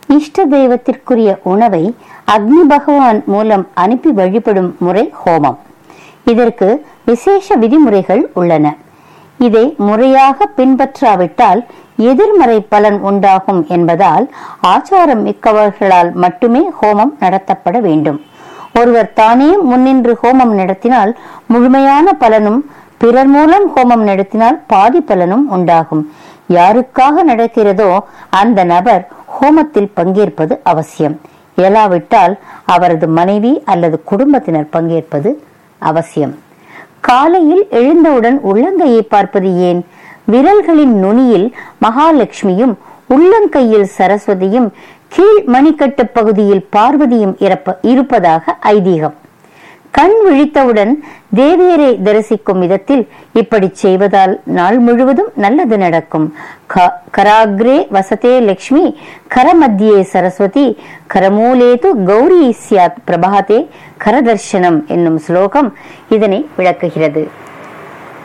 இஷ்ட தெய்வத்திற்குரிய உணவை அக்னி பகவான் மூலம் அனுப்பி வழிபடும் முறை ஹோமம் இதற்கு விசேஷ விதிமுறைகள் உள்ளன இதை முறையாக பின்பற்றாவிட்டால் எதிர்மறை பலன் உண்டாகும் என்பதால் ஆச்சாரம் மிக்கவர்களால் மட்டுமே ஹோமம் நடத்தப்பட வேண்டும் ஒருவர் தானே முன்னின்று ஹோமம் நடத்தினால் முழுமையான பலனும் பிறர் மூலம் ஹோமம் நடத்தினால் பாதி பலனும் உண்டாகும் யாருக்காக நடக்கிறதோ அந்த நபர் ஹோமத்தில் பங்கேற்பது அவசியம் இயலாவிட்டால் அவரது மனைவி அல்லது குடும்பத்தினர் பங்கேற்பது அவசியம் காலையில் எழுந்தவுடன் உள்ளங்கையை பார்ப்பது ஏன் விரல்களின் நுனியில் மகாலட்சுமியும் உள்ளங்கையில் சரஸ்வதியும் கீழ் மணிக்கட்டு பகுதியில் பார்வதியும் இறப்ப இருப்பதாக ஐதீகம் கண் விழித்தவுடன் தேவியரை தரிசிக்கும் விதத்தில் இப்படி செய்வதால் நாள் முழுவதும் நல்லது நடக்கும் க- கராக்ரே வசதே லக்ஷ்மி கரமத்தியே சரஸ்வதி கரமூலேது கௌரி சியாத் பிரபாதே கரதர்ஷனம் என்னும் ஸ்லோகம் இதனை விளக்குகிறது